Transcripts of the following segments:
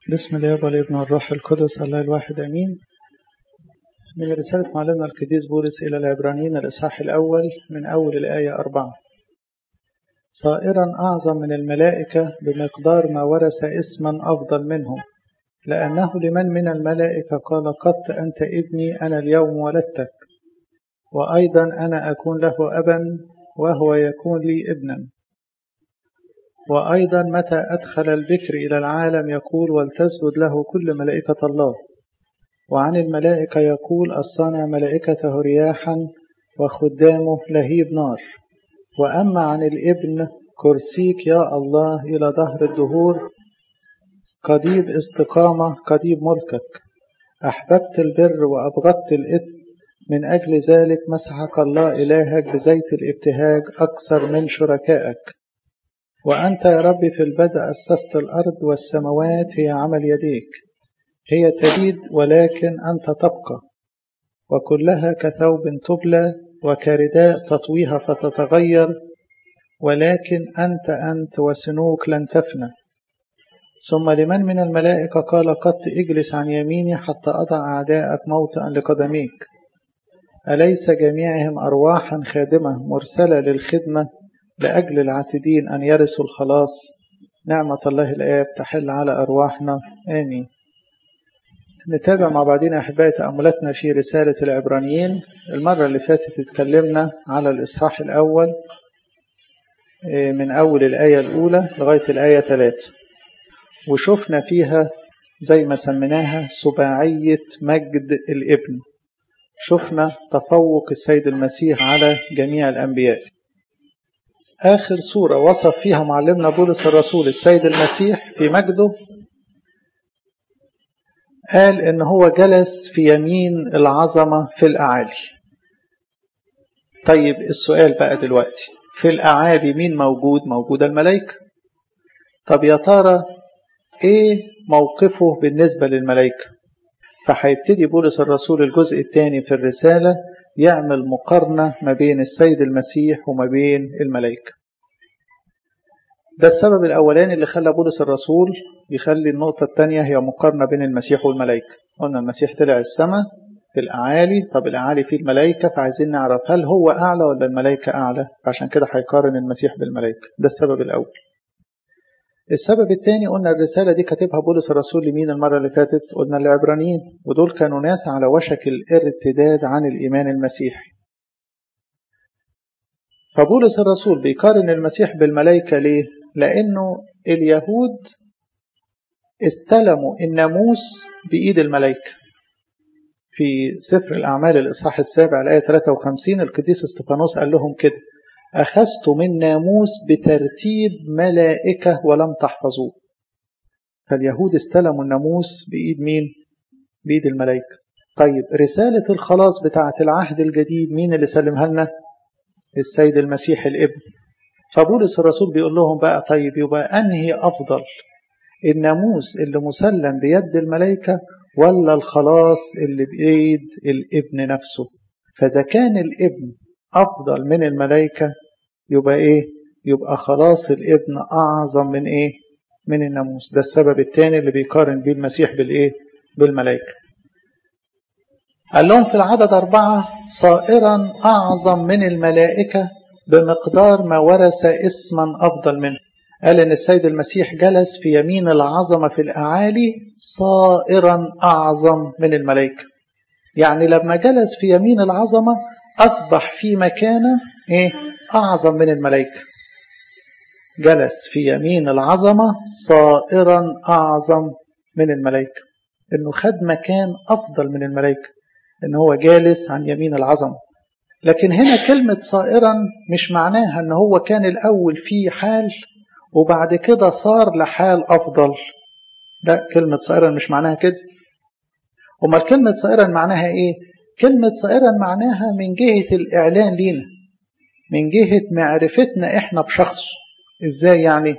بسم الله والابن والروح القدس الله الواحد امين من رسالة معلمنا القديس بولس إلى العبرانيين الإصحاح الأول من أول الآية أربعة صائرا أعظم من الملائكة بمقدار ما ورث اسما أفضل منهم لأنه لمن من الملائكة قال قط أنت ابني أنا اليوم ولدتك وأيضا أنا أكون له أبا وهو يكون لي ابنا وأيضا متى أدخل البكر إلى العالم يقول ولتسجد له كل ملائكة الله وعن الملائكة يقول الصانع ملائكته رياحا وخدامه لهيب نار وأما عن الابن كرسيك يا الله إلى ظهر الدهور قضيب استقامة قضيب ملكك أحببت البر وأبغضت الإثم من أجل ذلك مسحك الله إلهك بزيت الابتهاج أكثر من شركائك وأنت يا رب في البدء أسست الأرض والسماوات هي عمل يديك هي تبيد ولكن أنت تبقى وكلها كثوب تبلى وكرداء تطويها فتتغير ولكن أنت أنت وسنوك لن تفنى ثم لمن من الملائكة قال قد اجلس عن يميني حتى أضع أعداءك موطئا لقدميك أليس جميعهم أرواحا خادمة مرسلة للخدمة لأجل العاتدين أن يرثوا الخلاص نعمة الله الآب تحل على أرواحنا آمين نتابع مع بعضنا أحبائي تأملاتنا في رسالة العبرانيين المرة اللي فاتت اتكلمنا على الإصحاح الأول من أول الآية الأولى لغاية الآية 3 وشفنا فيها زي ما سميناها سباعية مجد الابن شفنا تفوق السيد المسيح على جميع الأنبياء آخر سورة وصف فيها معلمنا بولس الرسول السيد المسيح في مجده قال إن هو جلس في يمين العظمة في الأعالي طيب السؤال بقى دلوقتي في الأعالي مين موجود موجود الملائكة طب يا ترى إيه موقفه بالنسبة للملائكة فهيبتدي بولس الرسول الجزء الثاني في الرسالة يعمل مقارنة ما بين السيد المسيح وما بين الملائكة ده السبب الأولاني اللي خلى بولس الرسول يخلي النقطة الثانية هي مقارنة بين المسيح والملائكة قلنا المسيح طلع السماء في الأعالي طب الأعالي فيه الملائكة فعايزين نعرف هل هو أعلى ولا الملائكة أعلى عشان كده هيقارن المسيح بالملائكة ده السبب الأول السبب الثاني قلنا الرسالة دي كاتبها بولس الرسول لمين المرة اللي فاتت قلنا العبرانيين ودول كانوا ناس على وشك الارتداد عن الإيمان المسيحي فبولس الرسول بيقارن المسيح بالملائكة ليه؟ لأنه اليهود استلموا الناموس بإيد الملائكة في سفر الأعمال الإصحاح السابع الآية 53 القديس استفانوس قال لهم كده أخذت من ناموس بترتيب ملائكة ولم تحفظوه فاليهود استلموا الناموس بإيد مين؟ بإيد الملائكة طيب رسالة الخلاص بتاعة العهد الجديد مين اللي سلمها لنا؟ السيد المسيح الابن فبولس الرسول بيقول لهم بقى طيب يبقى أنهي أفضل الناموس اللي مسلم بيد الملائكة ولا الخلاص اللي بإيد الابن نفسه فإذا كان الابن أفضل من الملائكة يبقى إيه؟ يبقى خلاص الابن أعظم من إيه؟ من الناموس ده السبب الثاني اللي بيقارن بيه المسيح بالإيه؟ بالملائكة قال لهم في العدد أربعة صائرا أعظم من الملائكة بمقدار ما ورث اسما أفضل منه قال إن السيد المسيح جلس في يمين العظمة في الأعالي صائرا أعظم من الملائكة يعني لما جلس في يمين العظمة أصبح في مكانة إيه؟ أعظم من الملائكة جلس في يمين العظمة صائرا أعظم من الملائكة إنه خد مكان أفضل من الملائكة إن هو جالس عن يمين العظمة لكن هنا كلمة صائرا مش معناها إن هو كان الأول في حال وبعد كده صار لحال أفضل لا كلمة صائرا مش معناها كده أمال كلمة صائرا معناها إيه؟ كلمة صائرا معناها من جهة الإعلان لينا من جهة معرفتنا إحنا بشخصه إزاي يعني؟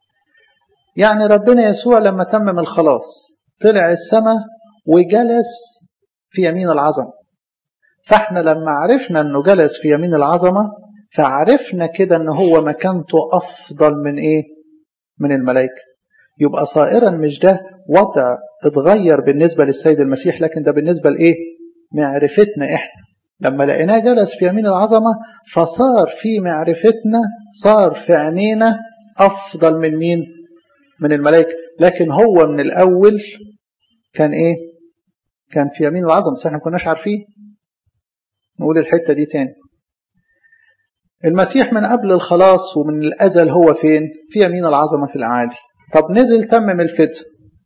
يعني ربنا يسوع لما تمم الخلاص طلع السماء وجلس في يمين العظمة فإحنا لما عرفنا أنه جلس في يمين العظمة فعرفنا كده أن هو مكانته أفضل من إيه؟ من الملائكة يبقى صائرا مش ده وضع اتغير بالنسبة للسيد المسيح لكن ده بالنسبة لإيه معرفتنا إحنا لما لقيناه جلس في يمين العظمة فصار في معرفتنا صار في عينينا أفضل من مين من الملائكة لكن هو من الأول كان إيه كان في يمين العظمة بس احنا ما كناش عارفين نقول الحتة دي تاني المسيح من قبل الخلاص ومن الأزل هو فين في يمين العظمة في الأعالي طب نزل تمم الفداء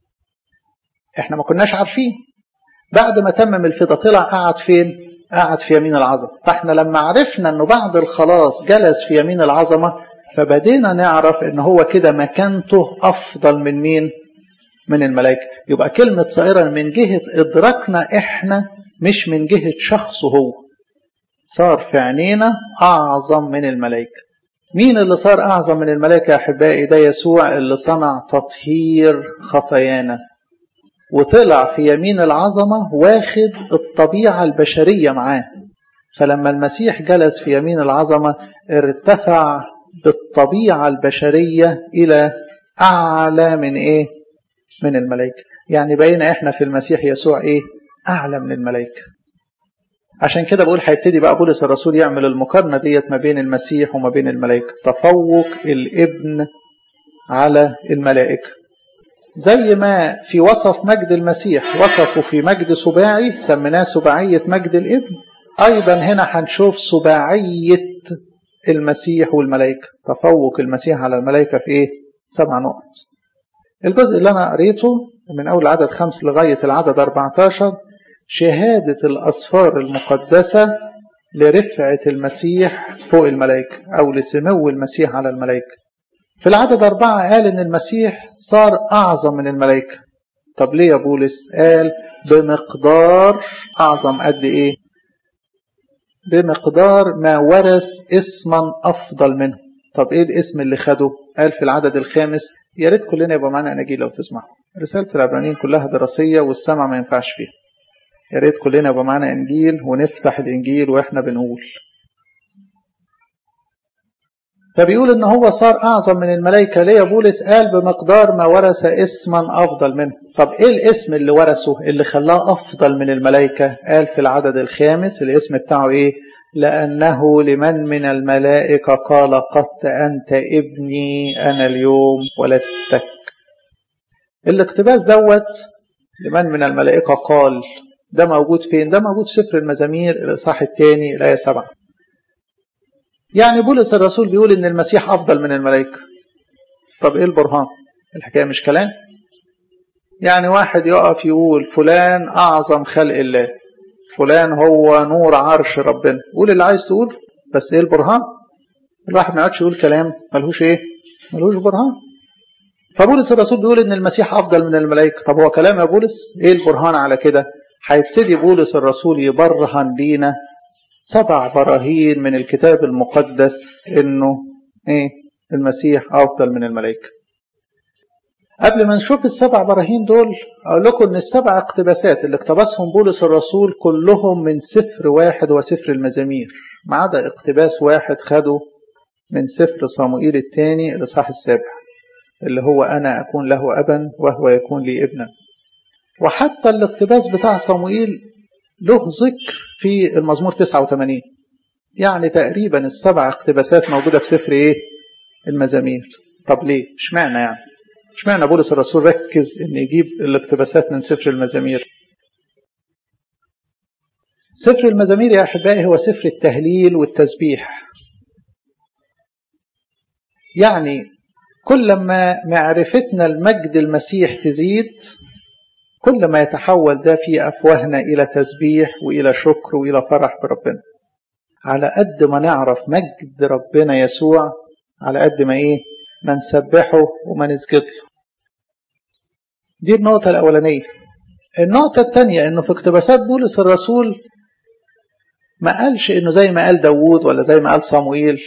احنا ما كناش عارفين بعد ما تمم الفداء طلع قعد فين قعد في يمين العظمة فاحنا لما عرفنا انه بعد الخلاص جلس في يمين العظمة فبدينا نعرف ان هو كده مكانته افضل من مين من الملائكة يبقى كلمة صائرا من جهة ادراكنا احنا مش من جهة شخصه هو صار في عينينا اعظم من الملائكة مين اللي صار اعظم من الملائكة يا احبائي ده يسوع اللي صنع تطهير خطايانا وطلع في يمين العظمة واخد الطبيعة البشرية معاه فلما المسيح جلس في يمين العظمة ارتفع بالطبيعة البشرية إلى أعلى من إيه؟ من الملائكة يعني بقينا إحنا في المسيح يسوع إيه؟ أعلى من الملائكة عشان كده بقول هيبتدي بقى بولس الرسول يعمل المقارنة ديت ما بين المسيح وما بين الملائكة تفوق الابن على الملائكة زي ما في وصف مجد المسيح وصفه في مجد سباعي سميناه سباعية مجد الابن أيضا هنا هنشوف سباعية المسيح والملائكة تفوق المسيح على الملائكة في إيه؟ سبع نقط الجزء اللي أنا قريته من أول عدد خمس لغاية العدد 14 شهادة الأسفار المقدسة لرفعة المسيح فوق الملائكة أو لسمو المسيح على الملائكة في العدد أربعة قال إن المسيح صار أعظم من الملائكة طب ليه يا بولس قال بمقدار أعظم قد إيه بمقدار ما ورث اسما أفضل منه طب إيه الاسم اللي خده قال في العدد الخامس يا ريت كلنا يبقى معانا أناجيل لو تسمعوا رسالة العبرانيين كلها دراسية والسمع ما ينفعش فيها يا ريت كلنا يبقى معانا إنجيل ونفتح الإنجيل وإحنا بنقول فبيقول ان هو صار اعظم من الملائكه ليه بولس قال بمقدار ما ورث اسما افضل منه طب ايه الاسم اللي ورثه اللي خلاه افضل من الملائكه قال في العدد الخامس الاسم بتاعه ايه لانه لمن من الملائكه قال قد انت ابني انا اليوم ولدتك الاقتباس دوت لمن من الملائكه قال ده موجود فين ده موجود في سفر المزامير الاصحاح الثاني الايه 7 يعني بولس الرسول بيقول ان المسيح افضل من الملائكه طب ايه البرهان الحكايه مش كلام يعني واحد يقف يقول فلان اعظم خلق الله فلان هو نور عرش ربنا قول اللي عايز تقول بس ايه البرهان الواحد ما يقعدش يقول كلام ملهوش ايه ملهوش برهان فبولس الرسول بيقول ان المسيح افضل من الملائكه طب هو كلام يا بولس ايه البرهان على كده هيبتدي بولس الرسول يبرهن لينا سبع براهين من الكتاب المقدس انه ايه المسيح افضل من الملائكه قبل ما نشوف السبع براهين دول اقول لكم ان السبع اقتباسات اللي اقتبسهم بولس الرسول كلهم من سفر واحد وسفر المزامير ما عدا اقتباس واحد خده من سفر صموئيل الثاني الاصحاح السابع اللي هو انا اكون له ابا وهو يكون لي ابنا وحتى الاقتباس بتاع صموئيل له ذكر في المزمور 89 يعني تقريبا السبع اقتباسات موجودة في سفر ايه المزامير طب ليه اشمعنى يعني اشمعنى بولس الرسول ركز ان يجيب الاقتباسات من سفر المزامير سفر المزامير يا احبائي هو سفر التهليل والتسبيح يعني كل ما معرفتنا المجد المسيح تزيد كل ما يتحول ده في أفواهنا إلى تسبيح وإلى شكر وإلى فرح بربنا على قد ما نعرف مجد ربنا يسوع على قد ما إيه ما نسبحه وما نسجد له دي النقطة الأولانية النقطة الثانية إنه في اقتباسات بولس الرسول ما قالش إنه زي ما قال داوود ولا زي ما قال صموئيل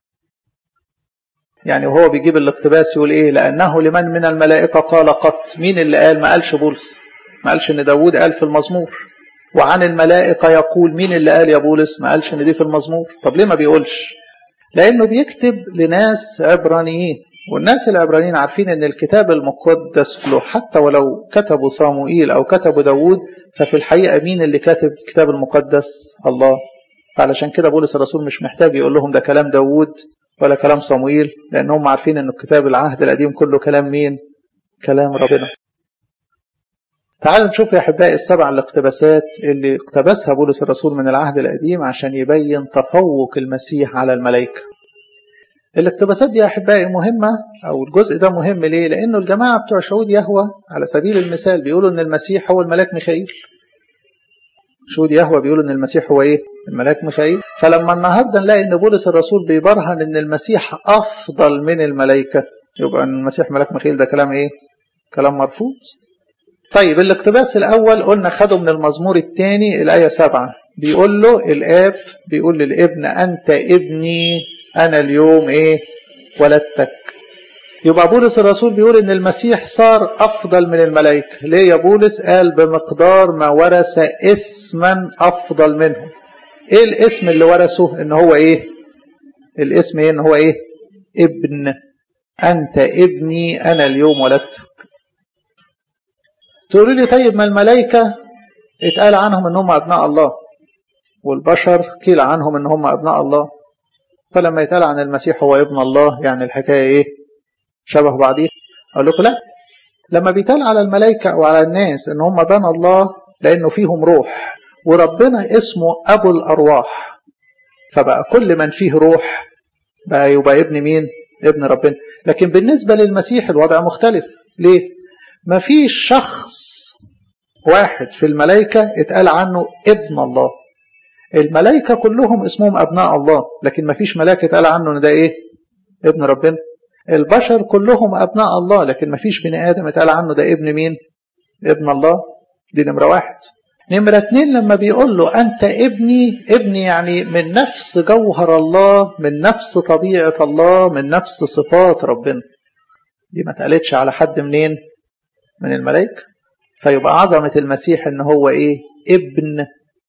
يعني وهو بيجيب الاقتباس يقول ايه لانه لمن من الملائكه قال قط مين اللي قال ما قالش بولس ما قالش ان داوود قال في المزمور وعن الملائكه يقول مين اللي قال يا بولس ما قالش ان دي في المزمور طب ليه ما بيقولش لانه بيكتب لناس عبرانيين والناس العبرانيين عارفين ان الكتاب المقدس له حتى ولو كتبوا صاموئيل او كتبوا داوود ففي الحقيقة مين اللي كاتب الكتاب المقدس الله فعلشان كده بولس الرسول مش محتاج يقول لهم ده كلام داوود ولا كلام صموئيل لان هم عارفين ان الكتاب العهد القديم كله كلام مين كلام ربنا تعالوا نشوف يا احبائي السبع الاقتباسات اللي اقتبسها بولس الرسول من العهد القديم عشان يبين تفوق المسيح على الملائكه الاقتباسات دي يا احبائي مهمه او الجزء ده مهم ليه لانه الجماعه بتوع شهود يهوى على سبيل المثال بيقولوا ان المسيح هو الملاك ميخائيل شهود يهوى بيقولوا ان المسيح هو ايه الملاك ميخائيل فلما النهارده نلاقي ان بولس الرسول بيبرهن ان المسيح افضل من الملائكه يبقى ان المسيح ملاك ميخائيل ده كلام ايه كلام مرفوض طيب الاقتباس الاول قلنا خده من المزمور الثاني الايه سبعة بيقول له الاب بيقول للابن انت ابني انا اليوم ايه ولدتك يبقى بولس الرسول بيقول ان المسيح صار افضل من الملائكه ليه يا بولس قال بمقدار ما ورث اسما افضل منهم ايه الاسم اللي ورثه ان هو ايه الاسم ايه ان هو ايه ابن انت ابني انا اليوم ولدتك تقولوا لي طيب ما الملائكه اتقال عنهم ان هم ابناء الله والبشر قيل عنهم ان هم ابناء الله فلما يتقال عن المسيح هو ابن الله يعني الحكايه ايه شبه بعضيها اقول لكم لا لما بيتقال على الملائكه او على الناس ان هم بنى الله لانه فيهم روح وربنا اسمه ابو الارواح فبقى كل من فيه روح بقى يبقى ابن مين ابن ربنا لكن بالنسبه للمسيح الوضع مختلف ليه ما فيش شخص واحد في الملائكه اتقال عنه ابن الله الملائكه كلهم اسمهم ابناء الله لكن ما فيش ملاك اتقال عنه ان ده ايه ابن ربنا البشر كلهم ابناء الله لكن ما فيش بني ادم اتقال عنه ده ابن مين ابن الله دي نمره واحد نمرة اتنين لما بيقول له أنت ابني ابني يعني من نفس جوهر الله من نفس طبيعة الله من نفس صفات ربنا دي ما اتقالتش على حد منين من الملائكة فيبقى عظمة المسيح ان هو ايه ابن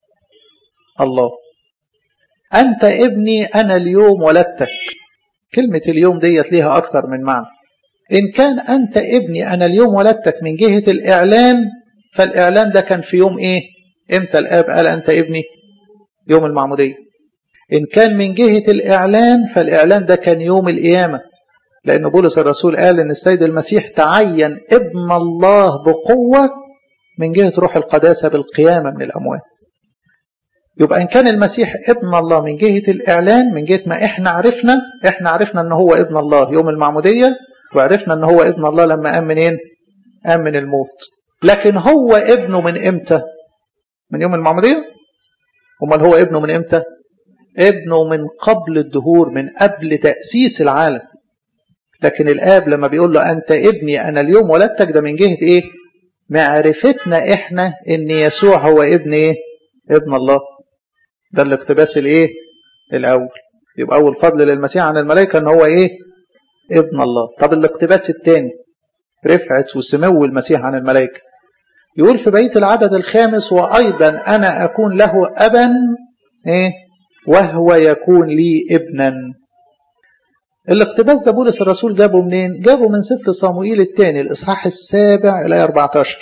الله أنت ابني أنا اليوم ولدتك كلمة اليوم ديت ليها أكتر من معنى إن كان أنت ابني أنا اليوم ولدتك من جهة الإعلان فالإعلان ده كان في يوم إيه إمتى الآب قال أنت ابني يوم المعمودية إن كان من جهة الإعلان فالإعلان ده كان يوم القيامة لأن بولس الرسول قال إن السيد المسيح تعين ابن الله بقوة من جهة روح القداسة بالقيامة من الأموات يبقى إن كان المسيح ابن الله من جهة الإعلان من جهة ما إحنا عرفنا إحنا عرفنا أنه هو ابن الله يوم المعمودية وعرفنا أنه هو ابن الله لما قام منين؟ قام من الموت لكن هو ابنه من إمتى؟ من يوم المعمودية؟ أمال هو ابنه من إمتى؟ ابنه من قبل الدهور من قبل تأسيس العالم لكن الآب لما بيقول له أنت ابني أنا اليوم ولدتك ده من جهة إيه؟ معرفتنا إحنا إن يسوع هو ابن إيه؟ ابن الله ده الاقتباس الايه الاول يبقى اول فضل للمسيح عن الملائكه ان هو ايه ابن الله طب الاقتباس الثاني رفعه وسمو المسيح عن الملائكه يقول في بيت العدد الخامس وايضا انا اكون له ابا ايه وهو يكون لي ابنا الاقتباس ده بولس الرسول جابه منين جابه من سفر صموئيل الثاني الاصحاح السابع الايه 14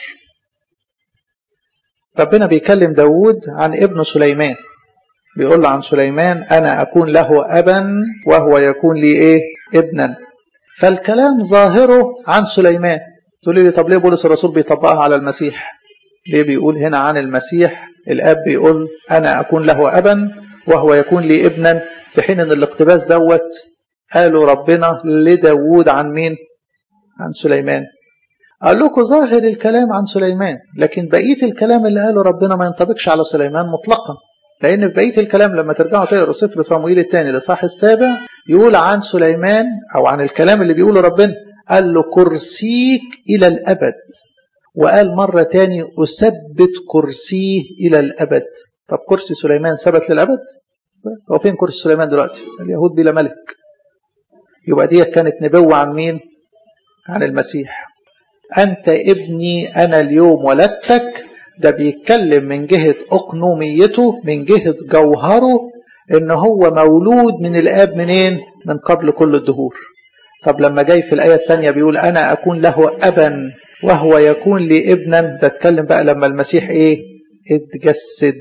ربنا بيكلم داود عن ابن سليمان بيقول له عن سليمان أنا أكون له أبا وهو يكون لي إيه ابنا فالكلام ظاهره عن سليمان تقول لي طب ليه بولس الرسول بيطبقها على المسيح ليه بيقول هنا عن المسيح الأب بيقول أنا أكون له أبا وهو يكون لي ابنا في حين أن الاقتباس دوت قالوا ربنا لداود عن مين عن سليمان قال لكم ظاهر الكلام عن سليمان لكن بقية الكلام اللي قاله ربنا ما ينطبقش على سليمان مطلقا لأن في بقية الكلام لما ترجعوا تقروا سفر صموئيل الثاني الإصحاح السابع يقول عن سليمان أو عن الكلام اللي بيقوله ربنا قال له كرسيك إلى الأبد وقال مرة تاني أثبت كرسيه إلى الأبد طب كرسي سليمان ثبت للأبد هو فين كرسي سليمان دلوقتي اليهود بلا ملك يبقى دي كانت نبوة عن مين عن المسيح أنت ابني أنا اليوم ولدتك ده بيتكلم من جهة أقنوميته من جهة جوهره إن هو مولود من الآب منين من قبل كل الدهور طب لما جاي في الآية الثانية بيقول أنا أكون له أبا وهو يكون لي ابنا ده اتكلم بقى لما المسيح إيه اتجسد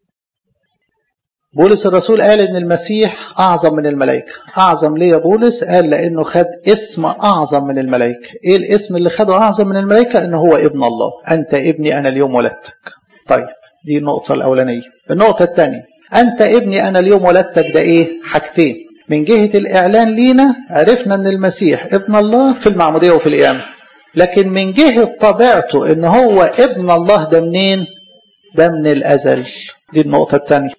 بولس الرسول قال ان المسيح اعظم من الملائكه اعظم ليه يا بولس قال لانه خد اسم اعظم من الملائكه ايه الاسم اللي خده اعظم من الملائكه ان هو ابن الله انت ابني انا اليوم ولدتك طيب دي النقطه الاولانيه النقطه الثانيه انت ابني انا اليوم ولدتك ده ايه حاجتين من جهه الاعلان لينا عرفنا ان المسيح ابن الله في المعموديه وفي القيامه لكن من جهه طبيعته ان هو ابن الله ده منين ده من الازل دي النقطه الثانيه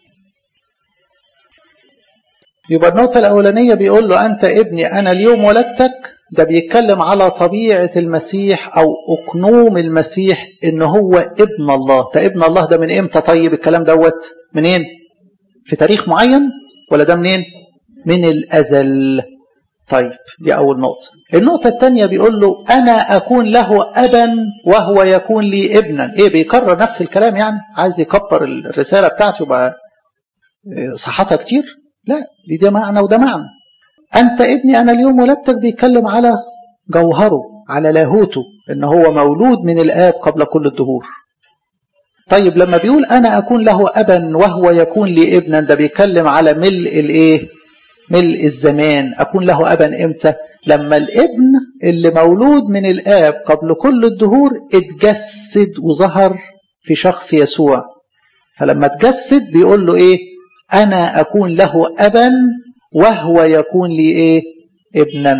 يبقى النقطة الأولانية بيقول له أنت ابني أنا اليوم ولدتك ده بيتكلم على طبيعة المسيح أو أقنوم المسيح إن هو ابن الله ده ابن الله ده من إمتى طيب الكلام دوت منين في تاريخ معين ولا ده منين من الأزل طيب دي أول نقطة النقطة الثانية بيقول له أنا أكون له أبا وهو يكون لي ابنا إيه بيكرر نفس الكلام يعني عايز يكبر الرسالة بتاعته يبقى صحتها كتير لا دي ده معنى وده معنى أنت ابني أنا اليوم ولدتك بيتكلم على جوهره على لاهوته إن هو مولود من الآب قبل كل الدهور طيب لما بيقول أنا أكون له أبا وهو يكون لي ابنا ده بيتكلم على ملء الإيه ملء الزمان أكون له أبا إمتى لما الابن اللي مولود من الآب قبل كل الدهور اتجسد وظهر في شخص يسوع فلما اتجسد بيقول له إيه أنا أكون له أبا وهو يكون لي إيه ابنا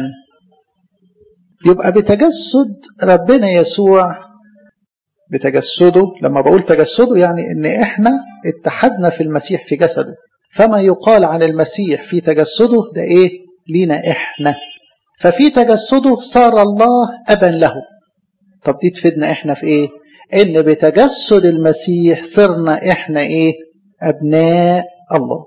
يبقى بتجسد ربنا يسوع بتجسده لما بقول تجسده يعني ان احنا اتحدنا في المسيح في جسده فما يقال عن المسيح في تجسده ده ايه لينا احنا ففي تجسده صار الله ابا له طب دي تفيدنا احنا في ايه ان بتجسد المسيح صرنا احنا ايه ابناء الله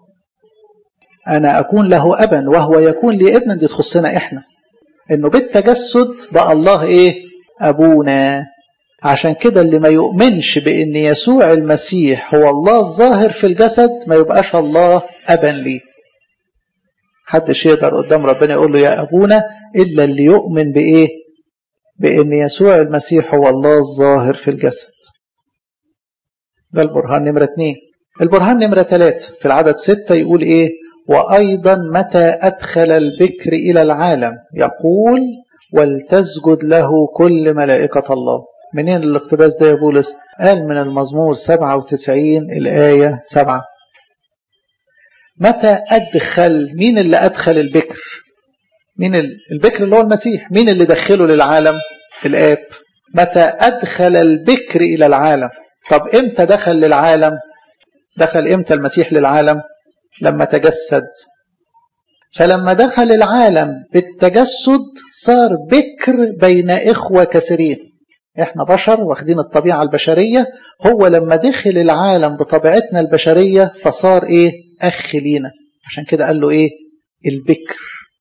أنا أكون له أبا وهو يكون لي ابنا دي تخصنا إحنا إنه بالتجسد بقى الله إيه أبونا عشان كده اللي ما يؤمنش بإن يسوع المسيح هو الله الظاهر في الجسد ما يبقاش الله أبا ليه حدش يقدر قدام ربنا يقول له يا أبونا إلا اللي يؤمن بإيه بإن يسوع المسيح هو الله الظاهر في الجسد ده البرهان نمرة اتنين البرهان نمرة ثلاثة في العدد ستة يقول إيه وأيضا متى أدخل البكر إلى العالم يقول ولتسجد له كل ملائكة الله منين الاقتباس ده يا بولس قال من المزمور 97 الآية 7 متى أدخل مين اللي أدخل البكر مين البكر اللي هو المسيح مين اللي دخله للعالم الآب متى أدخل البكر إلى العالم طب إمتى دخل للعالم دخل إمتى المسيح للعالم لما تجسد فلما دخل العالم بالتجسد صار بكر بين إخوة كثيرين احنا بشر واخدين الطبيعة البشرية هو لما دخل العالم بطبيعتنا البشرية فصار ايه اخ لينا عشان كده قال له ايه البكر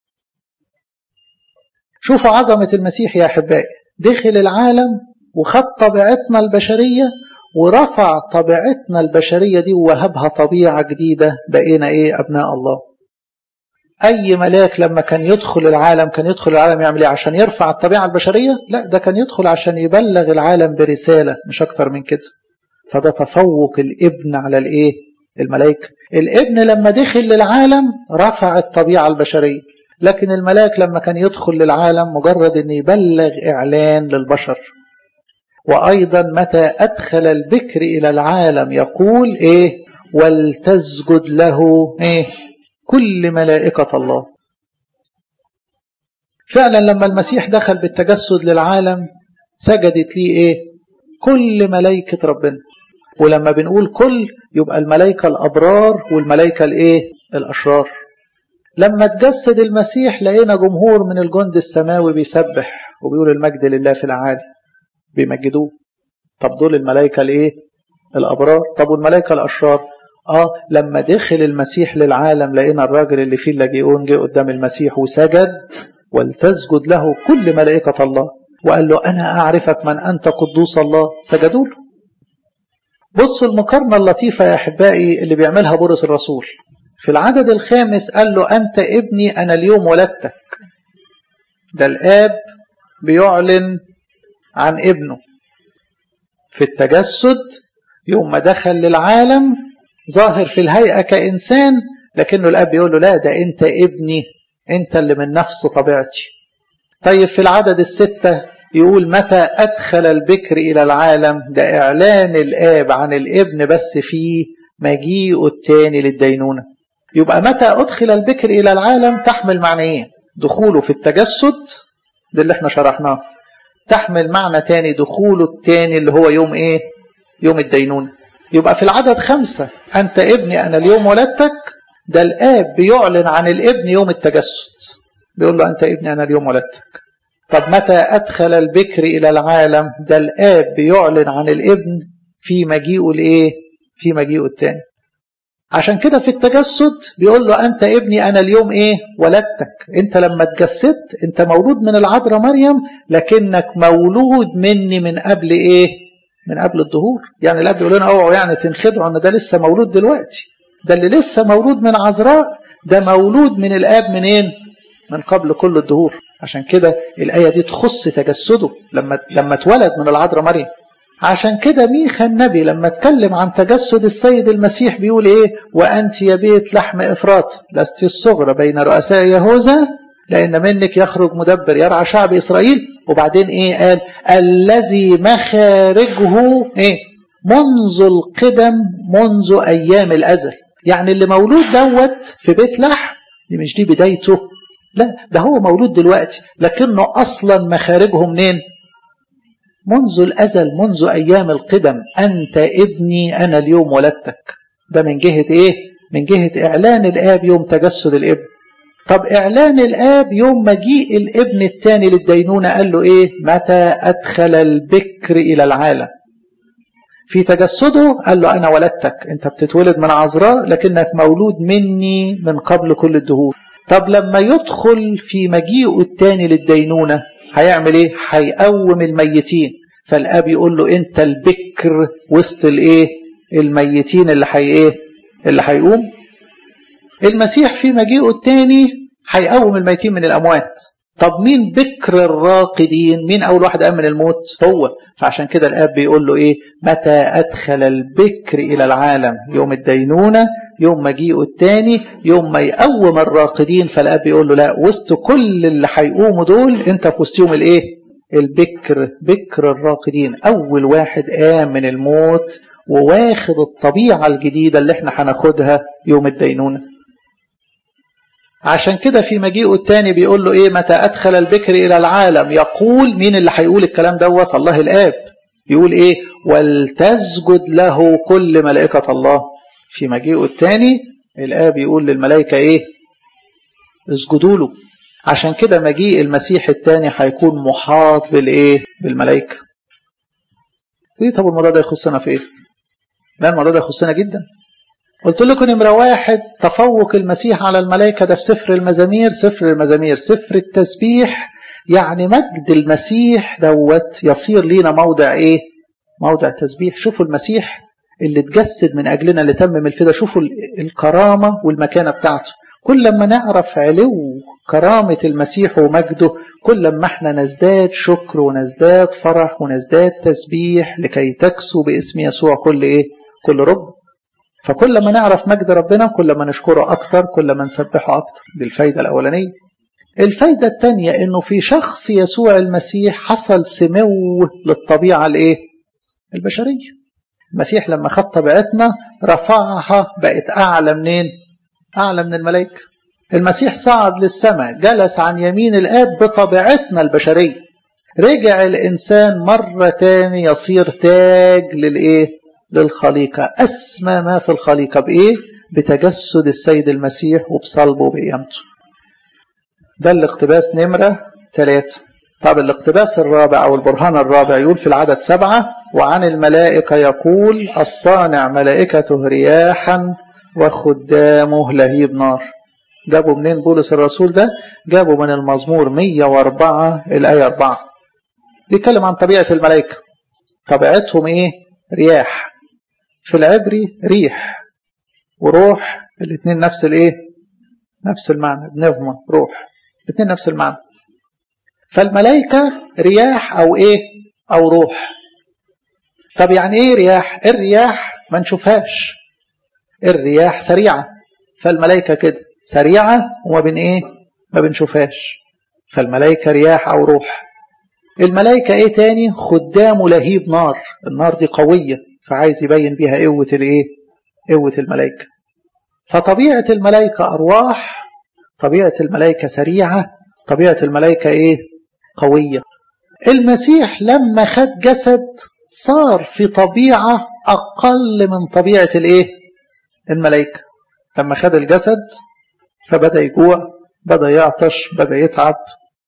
شوفوا عظمة المسيح يا احبائي دخل العالم وخد طبيعتنا البشرية ورفع طبيعتنا البشرية دي ووهبها طبيعة جديدة بقينا ايه ابناء الله اي ملاك لما كان يدخل العالم كان يدخل العالم يعمل ايه عشان يرفع الطبيعة البشرية لا ده كان يدخل عشان يبلغ العالم برسالة مش اكتر من كده فده تفوق الابن على الايه الملائكة الابن لما دخل للعالم رفع الطبيعة البشرية لكن الملاك لما كان يدخل للعالم مجرد ان يبلغ اعلان للبشر وأيضا متى أدخل البكر إلى العالم يقول إيه ولتسجد له إيه كل ملائكة الله فعلا لما المسيح دخل بالتجسد للعالم سجدت ليه إيه كل ملائكة ربنا ولما بنقول كل يبقى الملائكة الأبرار والملائكة الإيه الأشرار لما تجسد المسيح لقينا جمهور من الجند السماوي بيسبح وبيقول المجد لله في العالي بيمجدوه طب دول الملائكة الايه الأبرار طب والملائكة الأشرار اه لما دخل المسيح للعالم لقينا الراجل اللي فيه اللاجئون جه قدام المسيح وسجد ولتسجد له كل ملائكة الله وقال له أنا أعرفك من أنت قدوس الله سجدوا له بصوا المقارنة اللطيفة يا أحبائي اللي بيعملها بولس الرسول في العدد الخامس قال له أنت ابني أنا اليوم ولدتك ده الآب بيعلن عن ابنه في التجسد يوم ما دخل للعالم ظاهر في الهيئة كإنسان لكنه الأب يقول له لا ده أنت ابني أنت اللي من نفس طبيعتي طيب في العدد الستة يقول متى أدخل البكر إلى العالم ده إعلان الآب عن الابن بس في مجيئه التاني للدينونة يبقى متى أدخل البكر إلى العالم تحمل معنيين دخوله في التجسد ده اللي احنا شرحناه تحمل معنى تاني دخوله التاني اللي هو يوم ايه يوم الدينونة يبقى في العدد خمسة أنت ابني أنا اليوم ولدتك ده الآب بيعلن عن الابن يوم التجسد بيقول له أنت ابني أنا اليوم ولدتك طب متى أدخل البكر إلى العالم ده الآب بيعلن عن الابن في مجيئه الإيه في مجيئه التاني عشان كده في التجسد بيقول له أنت ابني أنا اليوم إيه ولدتك أنت لما اتجسدت أنت مولود من العذراء مريم لكنك مولود مني من قبل إيه من قبل الظهور يعني الأب يقول لنا اوعوا يعني تنخدعوا أن ده لسه مولود دلوقتي ده اللي لسه مولود من عذراء ده مولود من الآب منين من قبل كل الدهور عشان كده الآية دي تخص تجسده لما لما اتولد من العذراء مريم عشان كده ميخا النبي لما اتكلم عن تجسد السيد المسيح بيقول ايه وانت يا بيت لحم افراط لست الصغرى بين رؤساء يهوذا لان منك يخرج مدبر يرعى شعب اسرائيل وبعدين ايه قال الذي مخارجه ايه منذ القدم منذ ايام الازل يعني اللي مولود دوت في بيت لحم دي مش دي بدايته لا ده هو مولود دلوقتي لكنه اصلا مخارجه منين منذ الأزل منذ أيام القدم أنت ابني أنا اليوم ولدتك ده من جهة إيه؟ من جهة إعلان الآب يوم تجسد الابن طب إعلان الآب يوم مجيء الابن الثاني للدينونة قال له إيه؟ متى أدخل البكر إلى العالم في تجسده قال له أنا ولدتك أنت بتتولد من عذراء لكنك مولود مني من قبل كل الدهور طب لما يدخل في مجيئه الثاني للدينونة هيعمل ايه هيقوم الميتين فالاب يقول له انت البكر وسط الايه الميتين اللي حي ايه اللي هيقوم المسيح في مجيئه الثاني هيقوم الميتين من الاموات طب مين بكر الراقدين مين اول واحد قام من الموت هو فعشان كده الاب بيقول له ايه متى ادخل البكر الى العالم يوم الدينونه يوم مجيئه الثاني يوم ما يقوم الراقدين فالاب يقول له لا وسط كل اللي هيقوموا دول انت في وسطهم الايه البكر بكر الراقدين اول واحد قام من الموت وواخد الطبيعه الجديده اللي احنا هناخدها يوم الدينونه عشان كده في مجيئه الثاني بيقول له ايه متى ادخل البكر الى العالم يقول مين اللي هيقول الكلام دوت الله الاب يقول ايه ولتسجد له كل ملائكه الله في مجيئه الثاني الاب يقول للملائكه ايه اسجدوا له عشان كده مجيء المسيح الثاني هيكون محاط بالايه بالملائكه تقولي طب الموضوع ده يخصنا في ايه لا الموضوع ده يخصنا جدا قلت لكم نمرة واحد تفوق المسيح على الملائكة ده في سفر المزامير سفر المزامير سفر التسبيح يعني مجد المسيح دوت يصير لينا موضع ايه موضع تسبيح شوفوا المسيح اللي اتجسد من أجلنا اللي تمم الفدا شوفوا الكرامة والمكانة بتاعته كل ما نعرف علو كرامة المسيح ومجده كل ما احنا نزداد شكر ونزداد فرح ونزداد تسبيح لكي تكسو باسم يسوع كل ايه كل رب فكل ما نعرف مجد ربنا كل ما نشكره أكتر كل ما نسبحه أكتر دي الفايدة الأولانية الفايدة الثانية إنه في شخص يسوع المسيح حصل سمو للطبيعة الإيه؟ البشرية المسيح لما خد طبيعتنا رفعها بقت أعلى منين؟ أعلى من الملائكة المسيح صعد للسماء جلس عن يمين الآب بطبيعتنا البشرية رجع الإنسان مرة تاني يصير تاج للإيه؟ للخليقة أسمى ما في الخليقة بإيه؟ بتجسد السيد المسيح وبصلبه وبقيامته ده الاقتباس نمرة ثلاثة طب الاقتباس الرابع أو البرهان الرابع يقول في العدد سبعة وعن الملائكة يقول الصانع ملائكته رياحا وخدامه لهيب نار جابوا منين بولس الرسول ده جابوا من المزمور 104 الآية 4 بيتكلم عن طبيعة الملائكة طبيعتهم ايه رياح في العبري ريح وروح الاثنين نفس الايه نفس المعنى بنفما روح الاثنين نفس المعنى فالملائكة رياح أو إيه أو روح طب يعني إيه رياح الرياح ما نشوفهاش الرياح سريعة فالملائكة كده سريعة وما بين إيه ما بنشوفهاش فالملائكة رياح أو روح الملائكة إيه تاني خدام لهيب نار النار دي قوية فعايز يبين بيها قوة الإيه قوة الملائكة فطبيعة الملائكة أرواح طبيعة الملائكة سريعة طبيعة الملائكة إيه قوية المسيح لما خد جسد صار في طبيعة أقل من طبيعة الإيه الملائكة لما خد الجسد فبدأ يجوع بدأ يعطش بدأ يتعب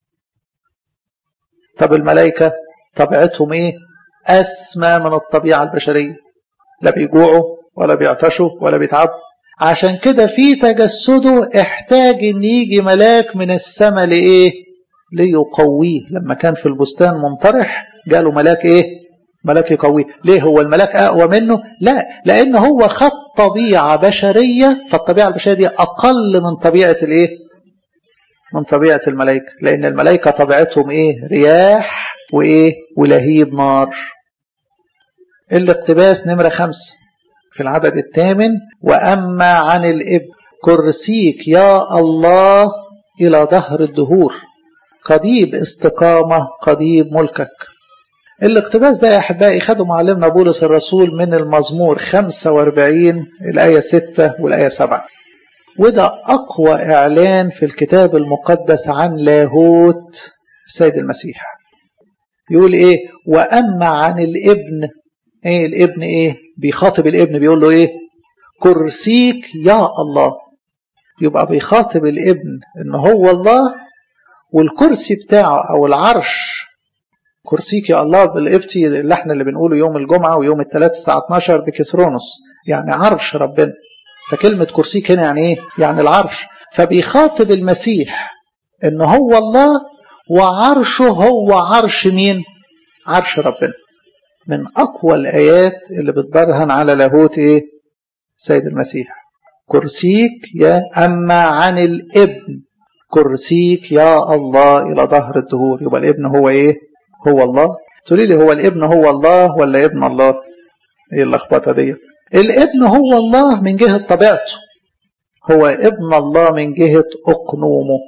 طب الملائكة طبيعتهم إيه أسمى من الطبيعة البشرية لا بيجوعوا ولا بيعطشوا ولا بيتعبوا عشان كده في تجسده احتاج ان يجي ملاك من السماء لايه ليقويه لما كان في البستان منطرح جاله ملاك ايه ملاك يقويه ليه هو الملاك اقوى منه لا لان هو خد طبيعه بشريه فالطبيعه البشريه دي اقل من طبيعه الايه من طبيعه الملائكه لان الملائكه طبيعتهم ايه رياح وايه ولهيب نار الاقتباس نمره خمسه في العدد الثامن وأما عن الإبن كرسيك يا الله إلى ظهر الدهور قضيب استقامة قضيب ملكك الاقتباس ده يا أحبائي خدوا معلمنا بولس الرسول من المزمور 45 الآية 6 والآية 7 وده أقوى إعلان في الكتاب المقدس عن لاهوت السيد المسيح يقول إيه وأما عن الابن إيه الابن إيه بيخاطب الابن بيقول له ايه كرسيك يا الله يبقى بيخاطب الابن ان هو الله والكرسي بتاعه او العرش كرسيك يا الله بالقبطي اللي احنا اللي بنقوله يوم الجمعه ويوم الثلاث الساعه 12 بكسرونس يعني عرش ربنا فكلمه كرسيك هنا يعني ايه يعني العرش فبيخاطب المسيح ان هو الله وعرشه هو عرش مين عرش ربنا من أقوى الآيات اللي بتبرهن على لاهوت إيه؟ سيد المسيح كرسيك يا أما عن الابن كرسيك يا الله إلى ظهر الدهور يبقى الابن هو إيه؟ هو الله تقولي لي هو الابن هو الله ولا ابن الله؟ إيه اللخبطة ديت؟ الابن هو الله من جهة طبيعته هو ابن الله من جهة أقنومه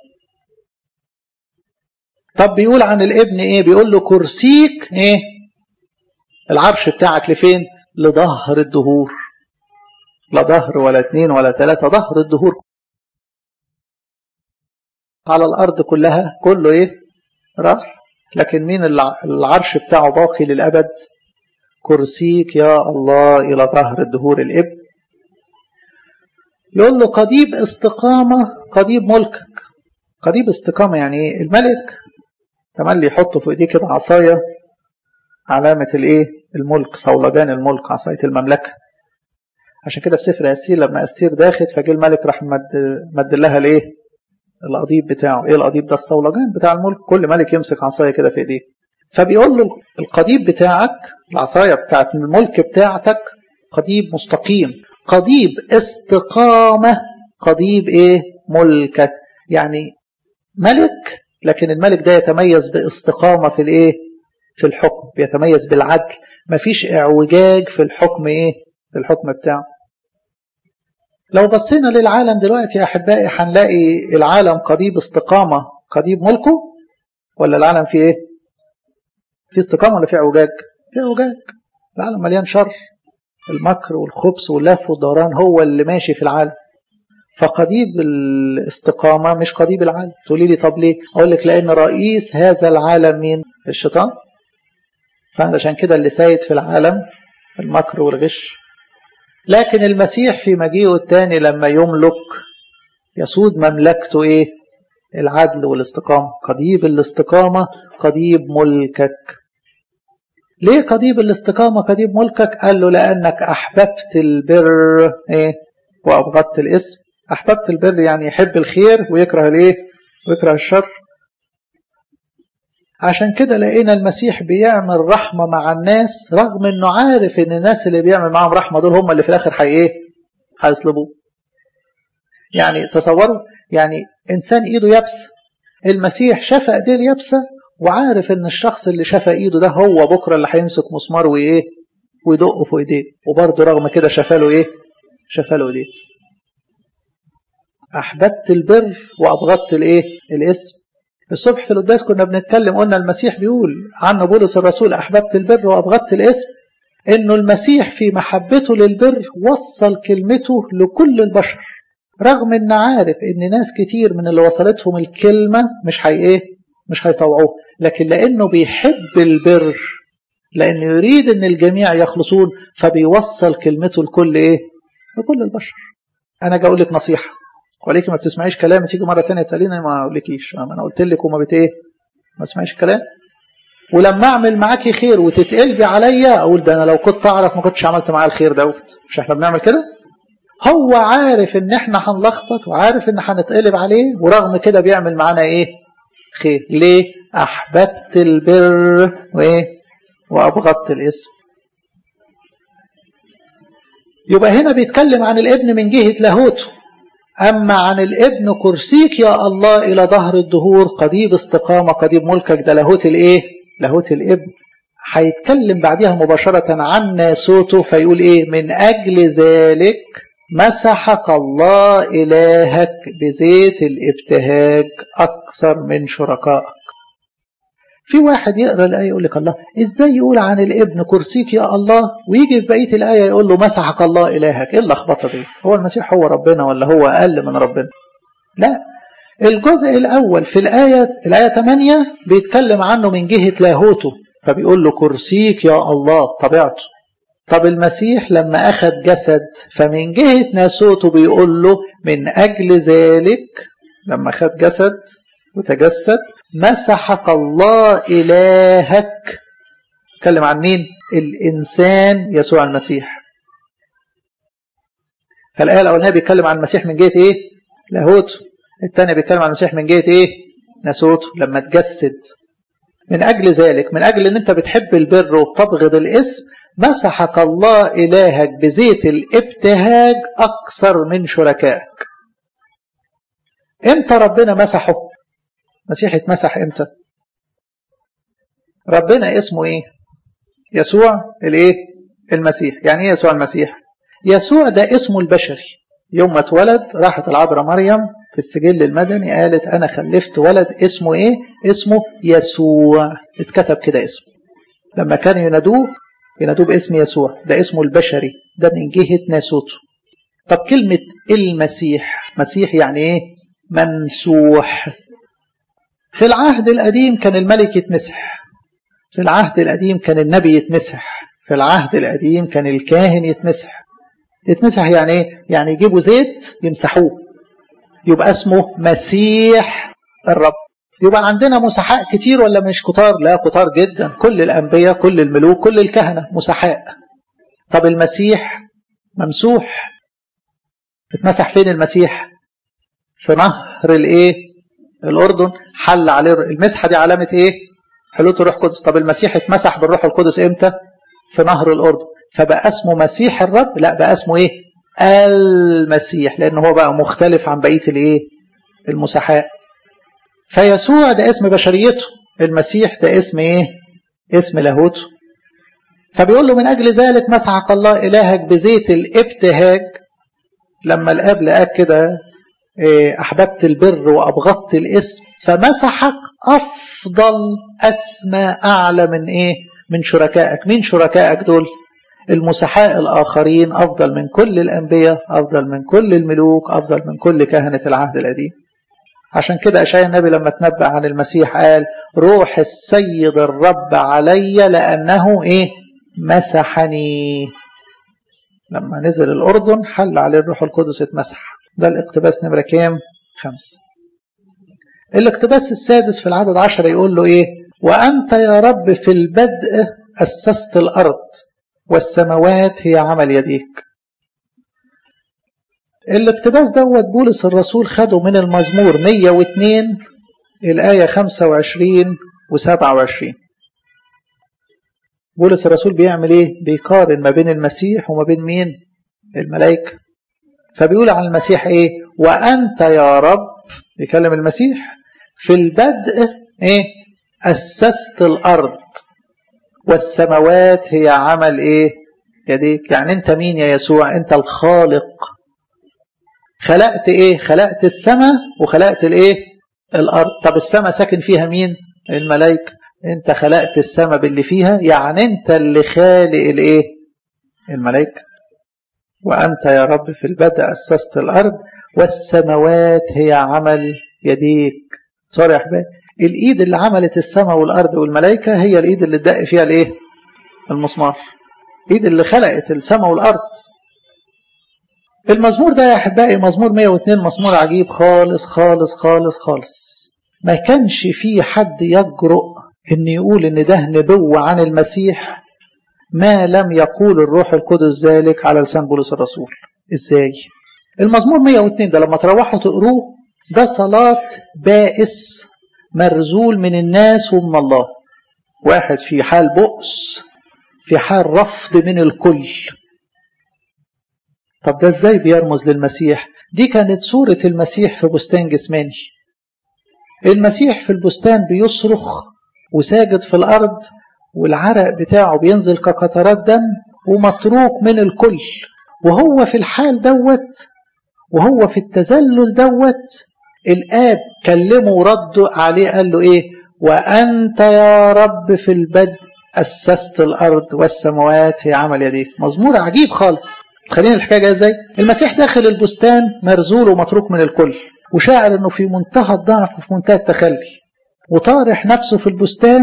طب بيقول عن الابن ايه بيقول له كرسيك ايه العرش بتاعك لفين لظهر الدهور لا ظهر ولا اتنين ولا تلاتة ظهر الدهور على الأرض كلها كله إيه راح لكن مين العرش بتاعه باقي للأبد كرسيك يا الله إلى ظهر الدهور الإبن يقول له قضيب استقامة قضيب ملكك قضيب استقامة يعني إيه الملك تملي يحطه في إيديه كده عصاية علامة الإيه الملك صولجان الملك عصاية المملكة عشان كده في سفر أسير لما أسير داخل فجه الملك راح مد, مد لها الإيه القضيب بتاعه إيه القضيب ده الصولجان بتاع الملك كل ملك يمسك عصاية كده في إيديه فبيقول له القضيب بتاعك العصاية بتاعت الملك بتاعتك قضيب مستقيم قضيب استقامة قضيب إيه ملكك يعني ملك لكن الملك ده يتميز باستقامة في الإيه في الحكم بيتميز بالعدل مفيش اعوجاج في الحكم ايه في الحكم بتاعه لو بصينا للعالم دلوقتي يا احبائي هنلاقي العالم قضيب استقامه قضيب ملكه ولا العالم فيه ايه في استقامه ولا في اعوجاج في اعوجاج العالم مليان شر المكر والخبث واللف والدوران هو اللي ماشي في العالم فقضيب الاستقامة مش قضيب العالم تقولي لي طب ليه أقول لك لأن رئيس هذا العالم مين الشيطان فعشان كده اللي سايد في العالم المكر والغش لكن المسيح في مجيئه الثاني لما يملك يسود مملكته ايه العدل والاستقامة قضيب الاستقامة قضيب ملكك ليه قضيب الاستقامة قضيب ملكك قال له لأنك أحببت البر ايه وأبغضت الاسم أحببت البر يعني يحب الخير ويكره الايه ويكره الشر عشان كده لقينا المسيح بيعمل رحمة مع الناس رغم انه عارف ان الناس اللي بيعمل معاهم رحمة دول هم اللي في الاخر حي ايه هيصلبوه يعني تصوروا يعني انسان ايده يابسه المسيح شاف ايديه اليابسه وعارف ان الشخص اللي شفى ايده ده هو بكره اللي هيمسك مسمار وايه ويدقه في ايديه وبرضه رغم كده شفاله ايه شفاله ايديه احببت البر وابغضت الايه الاسم الصبح في القداس كنا بنتكلم قلنا المسيح بيقول عنه بولس الرسول احببت البر وابغضت الاسم انه المسيح في محبته للبر وصل كلمته لكل البشر رغم ان عارف ان ناس كتير من اللي وصلتهم الكلمه مش هي ايه مش هيطوعوه لكن لانه بيحب البر لانه يريد ان الجميع يخلصون فبيوصل كلمته لكل ايه لكل البشر انا جاي اقول لك نصيحه ولكن ما بتسمعيش كلام تيجي مره ثانيه تساليني ما اقولكيش انا قلت لك وما بت ايه ما تسمعيش كلام ولما اعمل معاكي خير وتتقلبي عليا اقول ده انا لو كنت اعرف ما كنتش عملت معاه الخير دوت مش احنا بنعمل كده هو عارف ان احنا هنلخبط وعارف ان هنتقلب عليه ورغم كده بيعمل معانا ايه خير ليه احببت البر وايه وابغضت الاسم يبقى هنا بيتكلم عن الابن من جهه لاهوته أما عن الابن كرسيك يا الله إلى ظهر الدهور قضيب استقامة قضيب ملكك ده لاهوت الإيه؟ لاهوت الابن هيتكلم بعدها مباشرة عن ناسوته فيقول إيه؟ من أجل ذلك مسحك الله إلهك بزيت الابتهاج أكثر من شركائك في واحد يقرا الايه يقول لك الله ازاي يقول عن الابن كرسيك يا الله ويجي في بقيه الايه يقول له مسحك الله الهك ايه اللخبطه دي هو المسيح هو ربنا ولا هو اقل من ربنا لا الجزء الاول في الايه الايه 8 بيتكلم عنه من جهه لاهوته فبيقول له كرسيك يا الله طبيعته طب المسيح لما اخذ جسد فمن جهه ناسوته بيقول له من اجل ذلك لما اخذ جسد وتجسد مسحك الله إلهك اتكلم عن مين الإنسان يسوع المسيح فالآية الأولانية بيتكلم عن المسيح من جهة إيه لاهوته الثانية بيتكلم عن المسيح من جهة إيه ناسوته لما تجسد من أجل ذلك من أجل أن أنت بتحب البر وبتبغض الاسم مسحك الله إلهك بزيت الابتهاج أكثر من شركائك امتى ربنا مسحه المسيح اتمسح امتى ربنا اسمه ايه يسوع الايه المسيح يعني ايه يسوع المسيح يسوع ده اسمه البشري يوم ما اتولد راحت العذراء مريم في السجل المدني قالت انا خلفت ولد اسمه ايه اسمه يسوع اتكتب كده اسمه لما كانوا ينادوه ينادوه باسم يسوع ده اسمه البشري ده من جهة ناسوته طب كلمة المسيح مسيح يعني ايه ممسوح في العهد القديم كان الملك يتمسح في العهد القديم كان النبي يتمسح في العهد القديم كان الكاهن يتمسح يتمسح يعني ايه يعني يجيبوا زيت يمسحوه يبقى اسمه مسيح الرب يبقى عندنا مسحاء كتير ولا مش كتار لا كتار جدا كل الانبياء كل الملوك كل الكهنه مسحاء طب المسيح ممسوح اتمسح فين المسيح في نهر الايه الاردن حل عليه المسحه دي علامه ايه حلول الروح القدس طب المسيح اتمسح بالروح القدس امتى في نهر الاردن فبقى اسمه مسيح الرب لا بقى اسمه ايه المسيح لان هو بقى مختلف عن بقيه الايه المسحاء فيسوع ده اسم بشريته المسيح ده اسم ايه اسم لاهوته فبيقول له من اجل ذلك مسحك الله الهك بزيت الابتهاج لما الاب لقاك كده أحببت البر وأبغضت الاسم فمسحك أفضل أسمى أعلى من إيه من شركائك مين شركائك دول المسحاء الآخرين أفضل من كل الأنبياء أفضل من كل الملوك أفضل من كل كهنة العهد القديم عشان كده أشعيا النبي لما تنبأ عن المسيح قال روح السيد الرب علي لأنه إيه مسحني لما نزل الأردن حل عليه الروح القدس اتمسح ده الاقتباس نمرة كام؟ خمسة. الاقتباس السادس في العدد عشر يقول له إيه؟ وأنت يا رب في البدء أسست الأرض والسماوات هي عمل يديك. الاقتباس دوت بولس الرسول خده من المزمور 102 الآية 25 و27 بولس الرسول بيعمل ايه؟ بيقارن ما بين المسيح وما بين مين؟ الملائكة فبيقول عن المسيح ايه وانت يا رب بيكلم المسيح في البدء ايه أسست الأرض والسماوات هي عمل إيه يديك يعني أنت مين يا يسوع أنت الخالق خلقت إيه خلقت السماء وخلقت الإيه الأرض طب السماء ساكن فيها مين الملائكة أنت خلقت السماء باللي فيها يعني أنت اللي خالق الإيه الملائكة وأنت يا رب في البدء أسست الأرض والسماوات هي عمل يديك صار يا أحباب الإيد اللي عملت السماء والأرض والملائكة هي الإيد اللي اتدق فيها الإيه المسمار إيد اللي خلقت السماء والأرض المزمور ده يا أحبائي مزمور 102 مزمور عجيب خالص خالص خالص خالص ما كانش فيه حد يجرؤ إن يقول إن ده نبوة عن المسيح ما لم يقول الروح القدس ذلك على لسان بولس الرسول ازاي المزمور 102 ده لما تروحوا تقروه ده صلاة بائس مرزول من الناس ومن الله واحد في حال بؤس في حال رفض من الكل طب ده ازاي بيرمز للمسيح دي كانت صورة المسيح في بستان جسماني المسيح في البستان بيصرخ وساجد في الأرض والعرق بتاعه بينزل كقطرات دم ومتروك من الكل وهو في الحال دوت وهو في التذلل دوت الآب كلمه ورد عليه قال له إيه وأنت يا رب في البدء أسست الأرض والسماوات هي عمل يديك مزمور عجيب خالص خلينا الحكاية جاية ازاي المسيح داخل البستان مرزول ومتروك من الكل وشاعر انه في منتهى الضعف وفي منتهى التخلي وطارح نفسه في البستان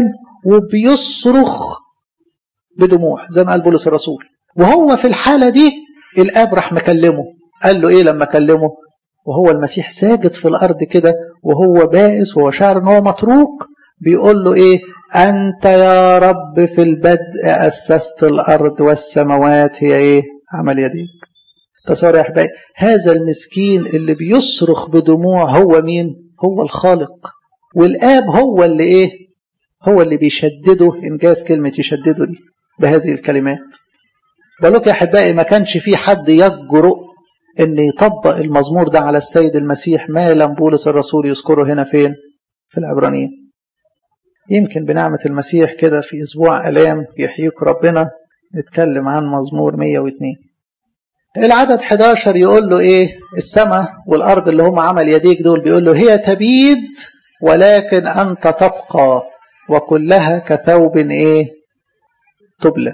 وبيصرخ بدموع زي ما قال بولس الرسول وهو في الحالة دي الآب راح مكلمه قال له إيه لما كلمه وهو المسيح ساجد في الأرض كده وهو بائس وهو شاعر إن هو متروك بيقول له إيه أنت يا رب في البدء أسست الأرض والسماوات هي إيه عمل يديك تصور يا أحبائي هذا المسكين اللي بيصرخ بدموع هو مين هو الخالق والآب هو اللي إيه هو اللي بيشدده إنجاز كلمة يشدده دي بهذه الكلمات بالك يا أحبائي ما كانش في حد يجرؤ أن يطبق المزمور ده على السيد المسيح ما لم بولس الرسول يذكره هنا فين في العبرانيين يمكن بنعمة المسيح كده في أسبوع ألام يحييك ربنا نتكلم عن مزمور 102 العدد 11 يقول له إيه السماء والأرض اللي هم عمل يديك دول بيقول له هي تبيد ولكن أنت تبقى وكلها كثوب ايه تبلى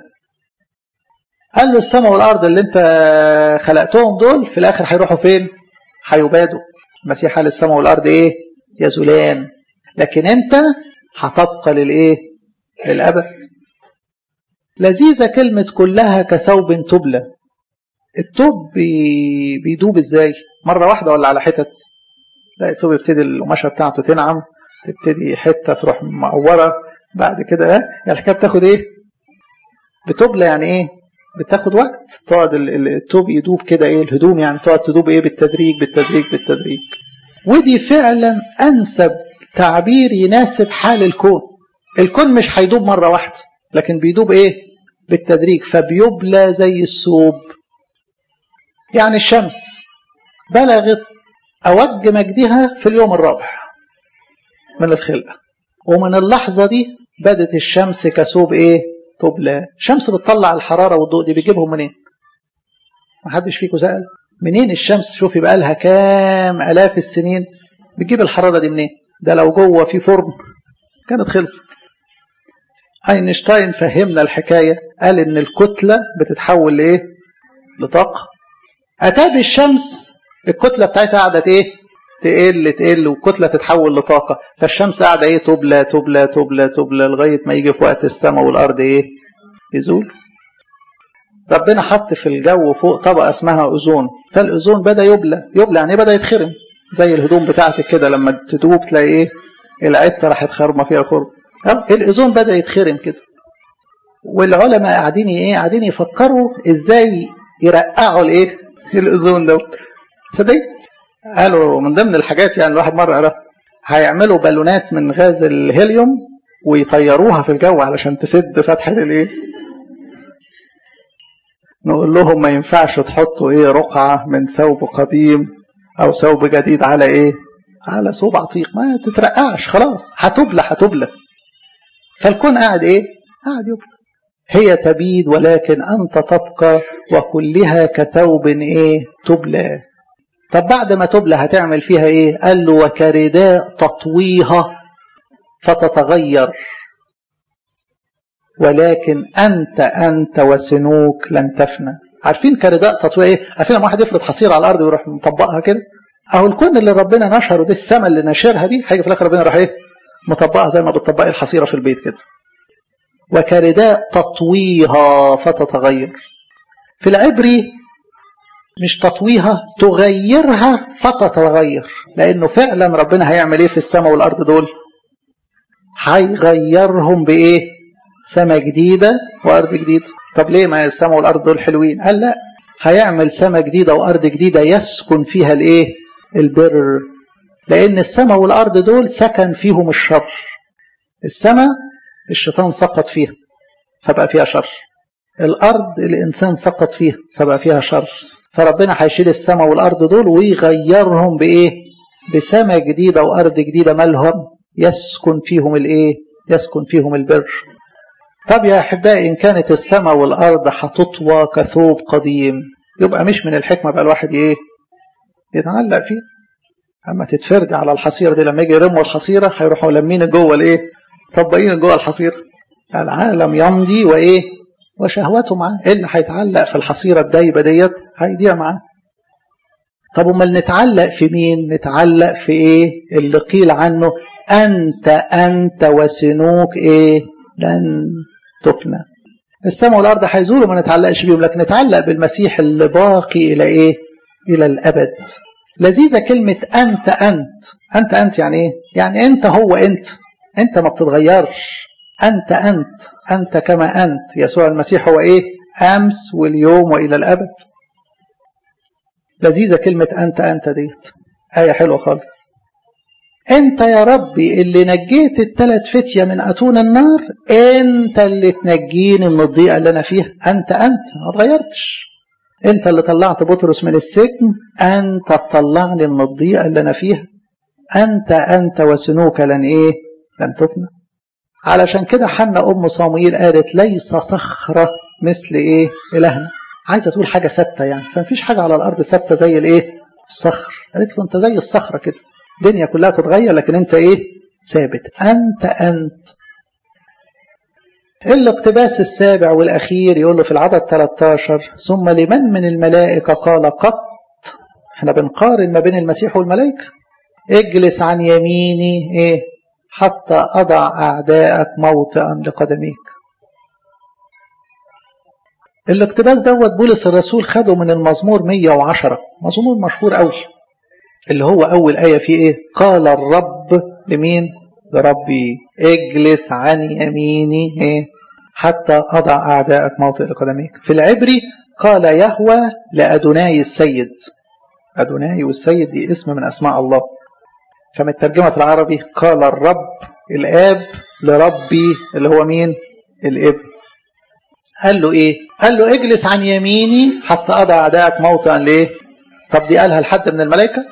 قال له السماء والارض اللي انت خلقتهم دول في الاخر هيروحوا فين هيبادوا المسيح قال السماء والارض ايه يزولان لكن انت هتبقى للايه للابد لذيذة كلمة كلها كثوب تبلى التوب بيدوب ازاي مرة واحدة ولا على حتت لا التوب يبتدي القماشة بتاعته تنعم تبتدي حته تروح مقوره بعد كده يعني الحكايه بتاخد ايه بتبلى يعني ايه بتاخد وقت تقعد التوب يدوب كده ايه الهدوم يعني تقعد تدوب ايه بالتدريج بالتدريج بالتدريج ودي فعلا انسب تعبير يناسب حال الكون الكون مش هيدوب مره واحده لكن بيدوب ايه بالتدريج فبيبلى زي الثوب يعني الشمس بلغت اوج مجدها في اليوم الرابع من الخلقة ومن اللحظة دي بدت الشمس كثوب ايه تبلى الشمس بتطلع الحرارة والضوء دي بيجيبهم منين ما حدش فيكم سأل منين الشمس شوفي بقى لها كام الاف السنين بتجيب الحرارة دي منين ده لو جوه في فرن كانت خلصت اينشتاين فهمنا الحكاية قال ان الكتلة بتتحول لايه لطاقة اتابع الشمس الكتلة بتاعتها قعدت ايه تقل تقل والكتله تتحول لطاقه فالشمس قاعده ايه تبلى تبلى تبلى تبلى لغايه ما يجي في وقت السماء والارض ايه يزول ربنا حط في الجو فوق طبقه اسمها اوزون فالاوزون بدا يبلى يبلى يعني بدا يتخرم زي الهدوم بتاعتك كده لما تدوب تلاقي ايه العته راحت خرمه فيها خرم الاوزون بدا يتخرم كده والعلماء قاعدين ايه قاعدين يفكروا ازاي يرقعوا الايه الاوزون دوت تصدق قالوا من ضمن الحاجات يعني الواحد مره قرا هيعملوا بالونات من غاز الهيليوم ويطيروها في الجو علشان تسد فتحه الايه نقول لهم ما ينفعش تحطوا ايه رقعه من ثوب قديم او ثوب جديد على ايه على ثوب عتيق ما تترقعش خلاص هتبلى هتبلى فالكون قاعد ايه قاعد يبلى هي تبيد ولكن انت تبقى وكلها كثوب ايه تبلى طب بعد ما تبلى هتعمل فيها ايه قال له وكرداء تطويها فتتغير ولكن انت انت وسنوك لن تفنى عارفين كرداء تطويها ايه عارفين لما واحد يفرض حصيره على الارض ويروح مطبقها كده اهو الكون اللي ربنا نشره ده السماء اللي نشرها دي هيجي في الاخر ربنا راح ايه مطبقها زي ما بتطبقي الحصيره في البيت كده وكرداء تطويها فتتغير في العبري مش تطويها تغيرها فتتغير لانه فعلا ربنا هيعمل ايه في السماء والارض دول هيغيرهم بايه سماء جديده وارض جديده طب ليه ما السماء والارض دول حلوين قال لا هيعمل سماء جديده وارض جديده يسكن فيها الايه البر لان السماء والارض دول سكن فيهم الشر السماء الشيطان سقط فيها فبقى فيها شر الارض الانسان سقط فيها فبقى فيها شر فربنا هيشيل السماء والارض دول ويغيرهم بايه بسماء جديده وارض جديده مالهم يسكن فيهم الايه يسكن فيهم البر طب يا احبائي ان كانت السماء والارض هتطوى كثوب قديم يبقى مش من الحكمه بقى الواحد ايه يتعلق فيه اما تتفرد على الحصيره دي لما يجي يرموا الحصيره هيروحوا لمين جوه الايه طبقين جوه الحصيره العالم يمضي وايه وشهوته معاه ايه اللي هيتعلق في الحصيره الدايبه ديت هيضيع معاه طب امال نتعلق في مين نتعلق في ايه اللي قيل عنه انت انت وسنوك ايه لن تفنى السماء والارض هيزولوا ما نتعلقش بيهم لكن نتعلق بالمسيح اللي باقي الى ايه الى الابد لذيذه كلمه انت انت انت انت يعني ايه يعني انت هو انت انت ما بتتغيرش أنت أنت أنت كما أنت يسوع المسيح هو إيه أمس واليوم وإلى الأبد لذيذة كلمة أنت أنت ديت آية حلوة خالص أنت يا ربي اللي نجيت الثلاث فتية من أتون النار أنت اللي تنجيني من الضيقة اللي أنا فيها أنت أنت ما اتغيرتش أنت اللي طلعت بطرس من السجن أنت تطلعني من الضيقة اللي أنا فيها أنت أنت وسنوك لن إيه لن تفنى علشان كده حنا ام صامويل قالت ليس صخره مثل ايه الهنا عايزه تقول حاجه ثابته يعني فمفيش حاجه على الارض ثابته زي الايه الصخر قالت له انت زي الصخره كده الدنيا كلها تتغير لكن انت ايه ثابت انت انت الاقتباس السابع والاخير يقول له في العدد 13 ثم لمن من الملائكه قال قط احنا بنقارن ما بين المسيح والملائكه اجلس عن يميني ايه حتى أضع أعداءك موطئا لقدميك الاقتباس دوت بولس الرسول خده من المزمور 110 مزمور مشهور قوي اللي هو أول آية فيه إيه قال الرب لمين لربي اجلس عن يميني إيه حتى أضع أعداءك موطئ لقدميك في العبري قال يهوى لأدوناي السيد أدوناي والسيد دي اسم من أسماء الله فمترجمة في العربي قال الرب الآب لربي اللي هو مين الابن قال له ايه قال له اجلس عن يميني حتى اضع اعدائك موطئا ليه طب دي قالها لحد من الملائكه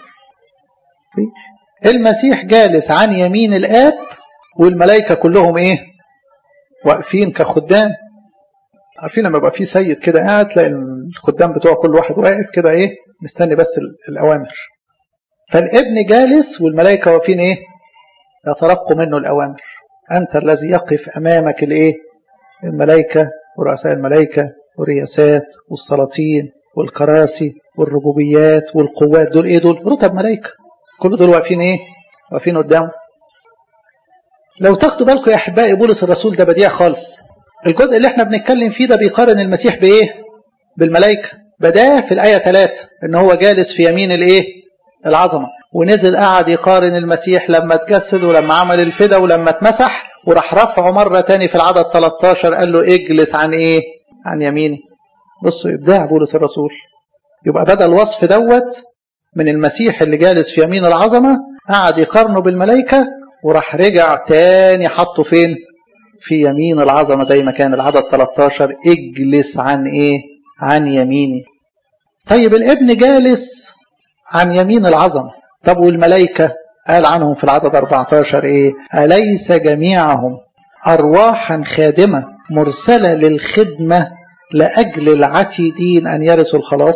المسيح جالس عن يمين الاب والملائكه كلهم ايه واقفين كخدام عارفين لما يبقى في سيد كده قاعد تلاقي الخدام بتوع كل واحد واقف كده ايه مستني بس الاوامر فالابن جالس والملائكة واقفين ايه يتلقوا منه الأوامر أنت الذي يقف أمامك الايه الملائكة ورؤساء الملائكة والرياسات والسلاطين والكراسي والربوبيات والقوات دول ايه دول رتب ملائكة كل دول واقفين ايه واقفين قدامه لو تاخدوا بالكم يا احبائي بولس الرسول ده بديع خالص الجزء اللي احنا بنتكلم فيه ده بيقارن المسيح بايه بالملائكة بداه في الآية 3 ان هو جالس في يمين الايه العظمة ونزل قعد يقارن المسيح لما اتجسد ولما عمل الفدا ولما اتمسح وراح رفعه مرة تاني في العدد 13 قال له اجلس عن ايه عن يميني بصوا ابداع بولس الرسول يبقى بدل الوصف دوت من المسيح اللي جالس في يمين العظمة قعد يقارنه بالملائكة وراح رجع تاني حطه فين في يمين العظمة زي ما كان العدد 13 اجلس عن ايه عن يميني طيب الابن جالس عن يمين العظمة طب والملائكة قال عنهم في العدد 14 ايه أليس جميعهم أرواحا خادمة مرسلة للخدمة لأجل العتيدين أن يرثوا الخلاص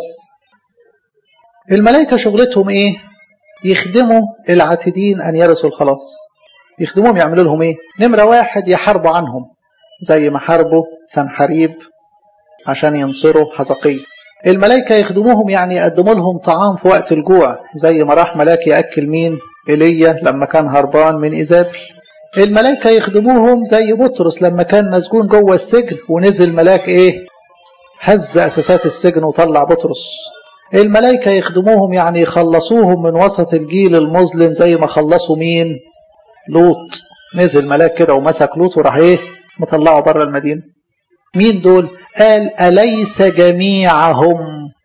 الملائكة شغلتهم إيه؟ يخدموا العتيدين أن يرثوا الخلاص يخدموهم يعملوا لهم إيه؟ نمرة واحد يحاربوا عنهم زي ما حاربوا سنحريب عشان ينصروا حزقية الملائكة يخدموهم يعني يقدموا لهم طعام في وقت الجوع زي ما راح ملاك يأكل مين إيليا لما كان هربان من إيزابل الملائكة يخدموهم زي بطرس لما كان مسجون جوه السجن ونزل ملاك إيه هز أساسات السجن وطلع بطرس الملائكة يخدموهم يعني يخلصوهم من وسط الجيل المظلم زي ما خلصوا مين لوط نزل ملاك كده ومسك لوط وراح ايه مطلعه بره المدينة مين دول قال أليس جميعهم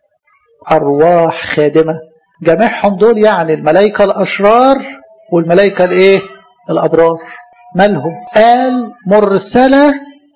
أرواح خادمة جميعهم دول يعني الملائكة الأشرار والملائكة الإيه الأبرار مالهم قال مرسلة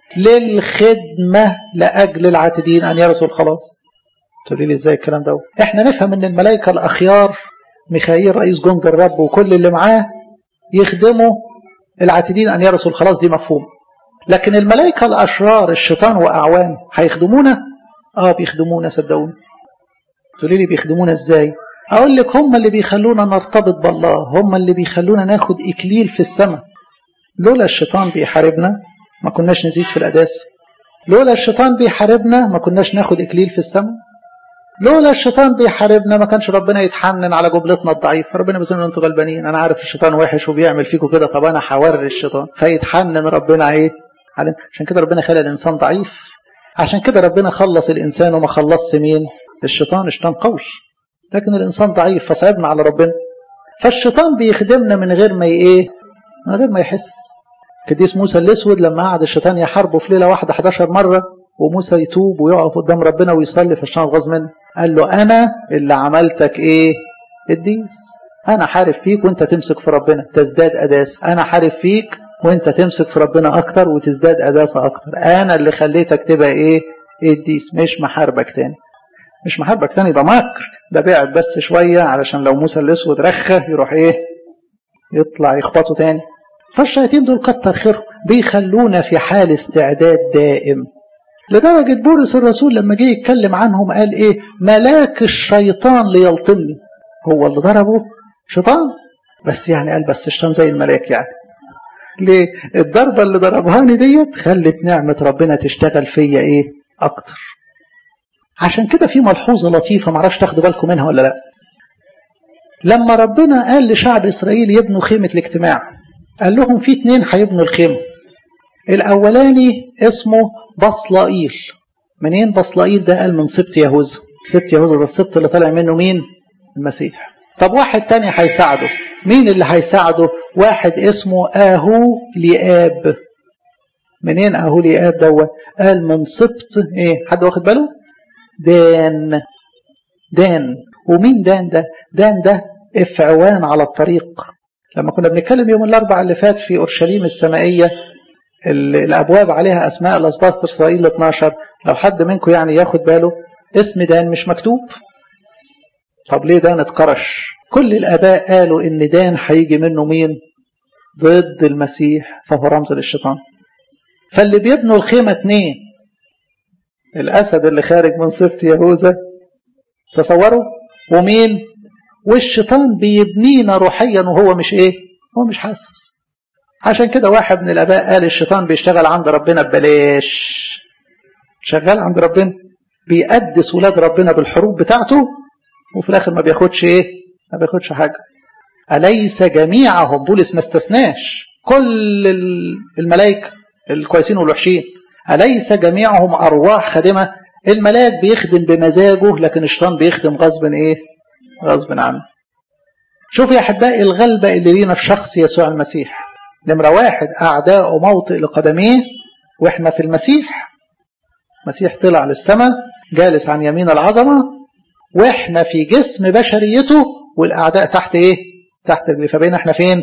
للخدمة لأجل العاتدين أن يرثوا الخلاص تقولي لي ازاي الكلام ده احنا نفهم ان الملائكة الأخيار ميخائيل رئيس جند الرب وكل اللي معاه يخدموا العاتدين أن يرثوا الخلاص دي مفهوم لكن الملائكة الأشرار الشيطان وأعوان هيخدمونا اه بيخدمونا صدقوني تقولي لي بيخدمونا ازاي اقول لك هم اللي بيخلونا نرتبط بالله هم اللي بيخلونا ناخد اكليل في السماء لولا الشيطان بيحاربنا ما كناش نزيد في القداسه لولا الشيطان بيحاربنا ما كناش ناخد اكليل في السماء لولا الشيطان بيحاربنا ما كانش ربنا يتحنن على جبلتنا الضعيفه ربنا بيقول انتوا غلبانين انا عارف الشيطان وحش وبيعمل فيكم كده طب انا هوري الشيطان فيتحنن ربنا ايه عشان كده ربنا خلق الانسان ضعيف عشان كده ربنا خلص الانسان وما خلصش مين الشيطان الشيطان قوي لكن الانسان ضعيف فصعبنا على ربنا فالشيطان بيخدمنا من غير ما ايه من غير ما يحس قديس موسى الاسود لما قعد الشيطان يحاربه في ليله واحده 11 مره وموسى يتوب ويقف قدام ربنا ويصلي فالشيطان غاظ منه قال له انا اللي عملتك ايه قديس انا حارب فيك وانت تمسك في ربنا تزداد قداسه انا حارب فيك وانت تمسك في ربنا اكتر وتزداد قداسه اكتر انا اللي خليتك تبقى ايه قديس مش محاربك تاني مش محاربك تاني ده مكر ده بعد بس شويه علشان لو موسى الاسود رخه يروح ايه يطلع يخبطه تاني فالشياطين دول كتر خيرهم بيخلونا في حال استعداد دائم لدرجة بولس الرسول لما جه يتكلم عنهم قال ايه ملاك الشيطان ليلطمني هو اللي ضربه شيطان بس يعني قال بس الشيطان زي الملاك يعني ليه الضربة اللي ضربهاني ديت خلت نعمة ربنا تشتغل فيا ايه اكتر عشان كده في ملحوظة لطيفة معرفش تاخدوا بالكم منها ولا لا لما ربنا قال لشعب إسرائيل يبنوا خيمة الاجتماع قال لهم في اتنين هيبنوا الخيمة الأولاني اسمه بصلائيل منين بصلائيل ده قال من سبط يهوذا سبط يهوذا ده السبط اللي طالع منه مين المسيح طب واحد تاني هيساعده مين اللي هيساعده واحد اسمه آهو لياب منين آهو لياب دوت قال من سبط ايه حد واخد باله دان دان ومين دان ده دان ده افعوان على الطريق لما كنا بنتكلم يوم الاربعاء اللي فات في اورشليم السمائيه الابواب عليها اسماء الاسباط اسرائيل 12 لو حد منكم يعني ياخد باله اسم دان مش مكتوب طب ليه دان اتكرش كل الاباء قالوا ان دان هيجي منه مين ضد المسيح فهو رمز للشيطان فاللي بيبنوا الخيمه اتنين الاسد اللي خارج من سبط يهوذا تصوروا ومين والشيطان بيبنينا روحيا وهو مش ايه هو مش حاسس عشان كده واحد من الاباء قال الشيطان بيشتغل عند ربنا ببلاش شغال عند ربنا بيقدس ولاد ربنا بالحروب بتاعته وفي الاخر ما بياخدش ايه ما بياخدش حاجه اليس جميعهم بولس ما استثناش كل الملائكه الكويسين والوحشين اليس جميعهم ارواح خادمه الملاك بيخدم بمزاجه لكن الشيطان بيخدم غصب ايه غصب عنه شوف يا احبائي الغلبه اللي لينا في شخص يسوع المسيح نمره واحد اعداء موطئ لقدميه واحنا في المسيح المسيح طلع للسماء جالس عن يمين العظمه واحنا في جسم بشريته والاعداء تحت ايه تحت رجليه فبقينا احنا فين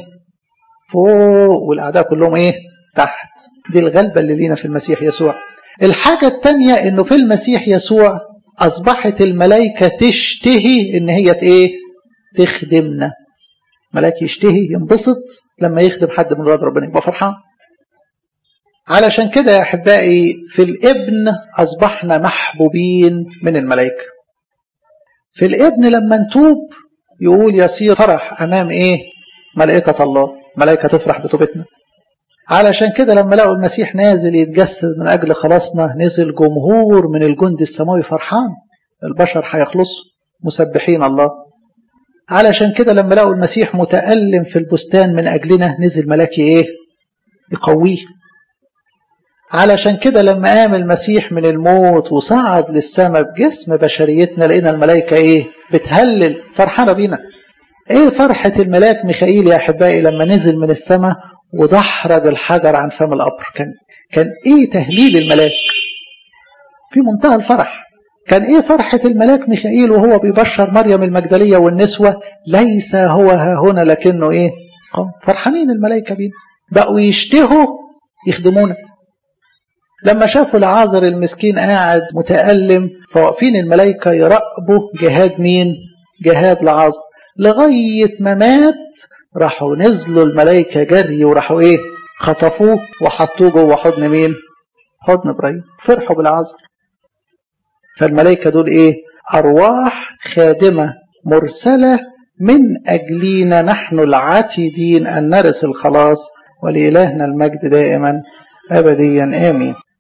فوق والاعداء كلهم ايه تحت دي الغلبه اللي لينا في المسيح يسوع الحاجه الثانيه انه في المسيح يسوع اصبحت الملائكه تشتهي ان هي ايه تخدمنا ملاك يشتهي ينبسط لما يخدم حد من ولاد ربنا يبقى فرحان علشان كده يا أحبائي في الابن أصبحنا محبوبين من الملائكة في الابن لما نتوب يقول يصير فرح أمام إيه ملائكة الله ملائكة تفرح بتوبتنا علشان كده لما لقوا المسيح نازل يتجسد من أجل خلاصنا نزل جمهور من الجند السماوي فرحان البشر هيخلصوا مسبحين الله علشان كده لما لقوا المسيح متألم في البستان من أجلنا نزل ملاكي إيه يقويه علشان كده لما قام المسيح من الموت وصعد للسماء بجسم بشريتنا لقينا الملائكة إيه بتهلل فرحانة بينا إيه فرحة الملاك ميخائيل يا أحبائي لما نزل من السماء ودحرج الحجر عن فم القبر كان كان إيه تهليل الملاك في منتهى الفرح كان ايه فرحة الملاك ميخائيل وهو بيبشر مريم المجدلية والنسوة ليس هو ها هنا لكنه ايه فرحانين الملائكة بينا بقوا يشتهوا يخدمونا لما شافوا العازر المسكين قاعد متألم فواقفين الملائكة يراقبوا جهاد مين جهاد لعازر لغاية ما مات راحوا نزلوا الملائكة جري وراحوا ايه خطفوه وحطوه جوه حضن مين حضن ابراهيم فرحوا بالعازر فالملائكة دول ايه ارواح خادمة مرسلة من اجلينا نحن العاتدين ان نرث الخلاص ولإلهنا المجد دائما ابديا امين